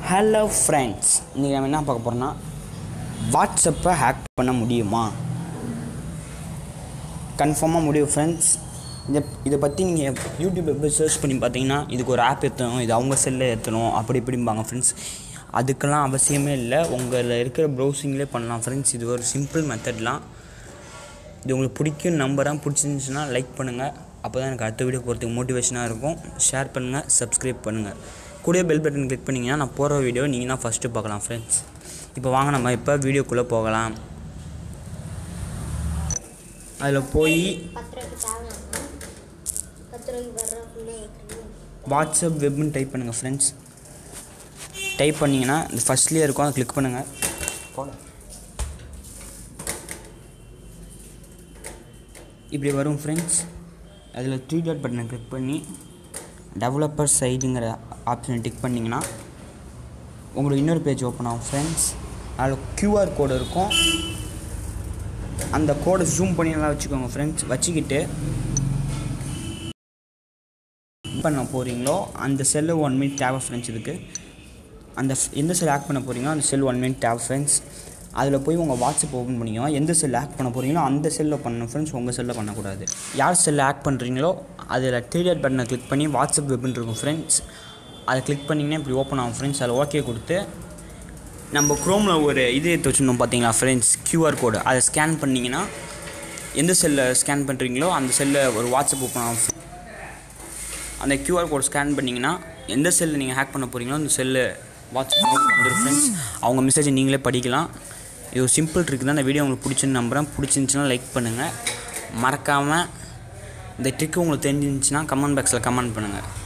hello friends இன்றைக்கி நம்ம என்ன பார்க்க போகிறோம்னா வாட்ஸ்அப்பை ஹேக் பண்ண முடியுமா கன்ஃபார்மாக முடியும் ஃப்ரெண்ட்ஸ் இதை இதை பற்றி நீங்கள் யூடியூப்பில் போய் சர்ச் பண்ணி பார்த்தீங்கன்னா இதுக்கு ஒரு ஆப் ஏற்றணும் இது அவங்க செல்லில் ஏற்றணும் அப்படி இப்படிம்பாங்க ஃப்ரெண்ட்ஸ் அதுக்கெல்லாம் அவசியமே இல்லை உங்களில் இருக்கிற ப்ரௌசிங்லேயே பண்ணலாம் ஃப்ரெண்ட்ஸ் இது ஒரு சிம்பிள் மெத்தட்லாம் இது உங்களுக்கு பிடிக்கும் நம்பராக பிடிச்சிருந்துச்சுன்னா லைக் பண்ணுங்கள் அப்போ தான் எனக்கு அடுத்த வீடியோ போகிறதுக்கு மோட்டிவேஷனாக இருக்கும் ஷேர் பண்ணுங்கள் சப்ஸ்கிரைப் பண்ணுங்கள் கூடவே பெல் பட்டன் கிளிக் பண்ணிங்கன்னா நான் போகிற வீடியோ நீங்கள் தான் ஃபஸ்ட்டு பார்க்கலாம் ஃப்ரெண்ட்ஸ் இப்போ வாங்க நம்ம இப்போ வீடியோக்குள்ளே போகலாம் அதில் போய் பத்து ரூபாய்க்கு தேவையாண்ணா பத்து ரூபாய்க்கு வர்ற ஃபுல்லாக வைக்கணும் வாட்ஸ்அப் வெப்னு டைப் பண்ணுங்கள் ஃப்ரெண்ட்ஸ் டைப் பண்ணிங்கன்னா இந்த ஃபஸ்ட்லேயே இருக்கும் அதை கிளிக் பண்ணுங்கள் இப்படி வரும் ஃப்ரெண்ட்ஸ் அதில் த்ரீ டாட் பட்டனை கிளிக் பண்ணி டெவலப்பர் சைடுங்கிற ஆப்ஷனை டிக் பண்ணிங்கன்னா உங்களுக்கு இன்னொரு பேஜ் ஓப்பன் ஆகும் ஃப்ரெண்ட்ஸ் அதில் QR கோடு இருக்கும் அந்த கோடை ஜூம் பண்ணி நல்லா வச்சுக்கோங்க ஃப்ரெண்ட்ஸ் வச்சுக்கிட்டு பண்ண போகிறீங்களோ அந்த செல்லு ஒன் மினிட் தேவை ஃப்ரெண்ட்ஸ் இதுக்கு அந்த f- எந்த செல் ஆக்ட் பண்ண போகிறீங்களோ அந்த செல் ஒன் மினிட் தேவை ஃப்ரெண்ட்ஸ் அதில் போய் உங்கள் வாட்ஸ்அப் ஓப்பன் பண்ணிக்கோங்க எந்த செல் ஆக்ட் பண்ண போகிறீங்களோ அந்த செல்லில் பண்ணணும் ஃப்ரெண்ட்ஸ் உங்கள் செல்லில் பண்ணக்கூடாது யார் செல்லை ஆக்ட் பண்ணுறீங்களோ அதில் த்ரீ பட்டனை கிளிக் பண்ணி வாட்ஸ்அப் வெப்னு இருக்கும் ஃப்ரெண்ட்ஸ் அதை கிளிக் பண்ணிங்கன்னா இப்படி ஓப்பன் ஆகும் ஃப்ரெண்ட்ஸ் அதில் ஓகே கொடுத்து நம்ம க்ரோமில் ஒரு இது எடுத்து வச்சுருந்தோம் பார்த்தீங்களா ஃப்ரெண்ட்ஸ் QR கோடு அதை ஸ்கேன் பண்ணிங்கன்னா எந்த செல்லை ஸ்கேன் பண்ணுறீங்களோ அந்த செல்லில் ஒரு வாட்ஸ்அப் ஓப்பன் ஆகும் அந்த QR கோட் ஸ்கேன் பண்ணிங்கன்னா எந்த செல்லில் நீங்கள் ஹேக் பண்ண போகிறீங்களோ அந்த செல்லு வாட்ஸ்அப் வந்துடும் ஃப்ரெண்ட்ஸ் அவங்க மெசேஜை நீங்களே படிக்கலாம் இது ஒரு சிம்பிள் ட்ரிக் தான் இந்த வீடியோ உங்களுக்கு பிடிச்சுன்னு நம்புகிறேன் பிடிச்சிருந்துச்சுன்னா லைக் பண்ணுங்கள் மறக்காமல் இந்த ட்ரிக் உங்களுக்கு தெரிஞ்சிருந்துச்சுன்னா கமெண்ட் பாக்ஸில் கமெண்ட் பண்ணுங்கள்